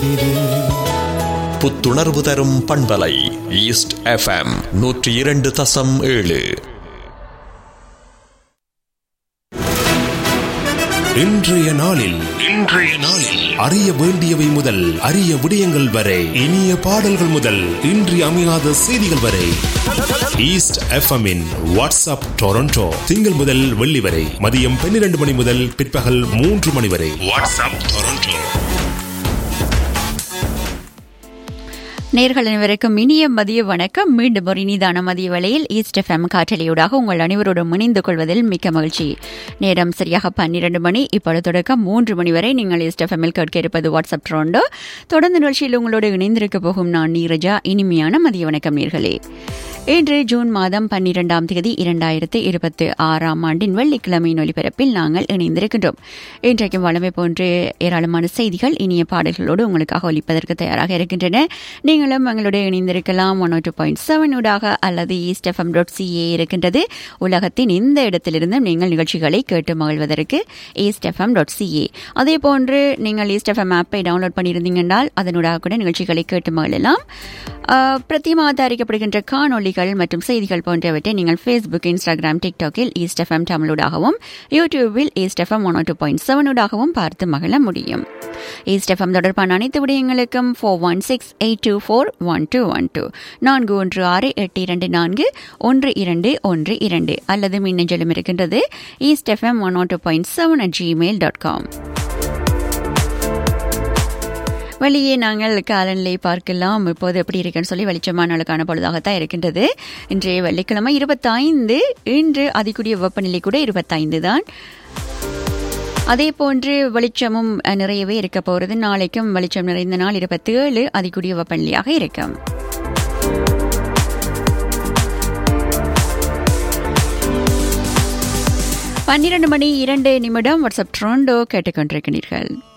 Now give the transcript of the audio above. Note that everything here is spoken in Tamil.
புத்துணர்வு தரும் பண்பலை ஈஸ்ட் எஃப்எம் நூற்றி இரண்டு தசம் ஏழு இன்றைய நாளில் இன்றைய நாளில் அறிய வேண்டியவை முதல் அரிய விடயங்கள் வரை இனிய பாடல்கள் முதல் இன்றி அமையாத செய்திகள் வரை ஈஸ்ட் எஃப்எம்மின் வாட்ஸ்அப் டொரண்டோ திங்கள் முதல் வெள்ளி வரை மதியம் பன்னிரண்டு மணி முதல் பிற்பகல் மூன்று மணி வரை வாட்ஸ்அப் டொரண்டோ நேர்கள் அனைவருக்கும் இனிய மதிய வணக்கம் மீண்டும் ஒரு இனிதான மதிய வேளையில் ஈஸ்ட் எஃப்எம் காற்றலையூடாக உங்கள் அனைவரோடும் இணைந்து கொள்வதில் மிக்க மகிழ்ச்சி நேரம் சரியாக பன்னிரண்டு மணி இப்பொழுது தொடக்கம் மூன்று மணி வரை நீங்கள் ஈஸ்ட் எஃப்எம்மில் கேட்க இருப்பது வாட்ஸ்அப் ட்ரோண்டோ தொடர்ந்து நிகழ்ச்சியில் உங்களோடு இணைந்திருக்க போகும் நான் நீரஜா இனிமையான மதிய வணக்கம் நேர்களே இன்று ஜூன் மாதம் பன்னிரெண்டாம் தேதி இரண்டாயிரத்து இருபத்தி ஆறாம் ஆண்டின் வெள்ளிக்கிழமையின் ஒலிபரப்பில் நாங்கள் இணைந்திருக்கின்றோம் இன்றைக்கும் வளமை போன்று ஏராளமான செய்திகள் இனிய பாடல்களோடு உங்களுக்காக ஒலிப்பதற்கு தயாராக இருக்கின்றன நீங்களும் எங்களுடைய இணைந்திருக்கலாம் ஒன் டூ பாயிண்ட் செவன் ஊடாக அல்லது ஈஸ்ட் எஃப்எம் டாட் சிஏ இருக்கின்றது உலகத்தின் இந்த இடத்திலிருந்தும் நீங்கள் நிகழ்ச்சிகளை கேட்டு மகிழ்வதற்கு ஈஸ்ட் எஃப்எம் டாட் சிஏ அதே போன்று நீங்கள் ஈஸ்ட் எஃப்எம் ஆப்பை டவுன்லோட் பண்ணியிருந்தீங்கன்றால் அதனூடாக கூட நிகழ்ச்சிகளை கேட்டு மகிழலாம் பிரதிமாக தயாரிக்கப்படுகின்ற காணொலிகள் மற்றும் செய்திகள் போன்றவற்றை நீங்கள் ஃபேஸ்புக் இன்ஸ்டாகிராம் டிக்டாக்கில் ஈஸ்ட் எஃப்எம் தமிழூடாகவும் யூடியூபில் East FM one two point செவனூடாகவும் பார்த்து மகிழ முடியும் ஈஸ்ட் எஃப்எம் தொடர்பான அனைத்து விடயங்களுக்கும் four one six eight two four one two one two நான்கு ஒன்று ஆறு எட்டு இரண்டு நான்கு ஒன்று இரண்டு ஒன்று இரண்டு அல்லது மின்னஞ்சலும் இருக்கின்றது East FM one two point seven at Gmail dot com வெளியே நாங்கள் காலநிலை பார்க்கலாம் இப்போது எப்படி இருக்குன்னு சொல்லி வெளிச்சமான நாளுக்கான பொழுதாகத்தான் இருக்கின்றது இன்றைய வெள்ளிக்கிழமை இருபத்தைந்து இன்று அதிகூடிய வெப்பநிலை கூட இருபத்தைந்து தான் அதே போன்று வெளிச்சமும் நிறையவே இருக்க போகிறது நாளைக்கும் வெளிச்சம் நிறைந்த நாள் இருபத்தி ஏழு அதிகூடிய வெப்பநிலையாக இருக்கும் பன்னிரண்டு மணி இரண்டு நிமிடம் வாட்ஸ்அப் ட்ரோண்டோ கேட்டுக்கொண்டிருக்கிறீர்கள்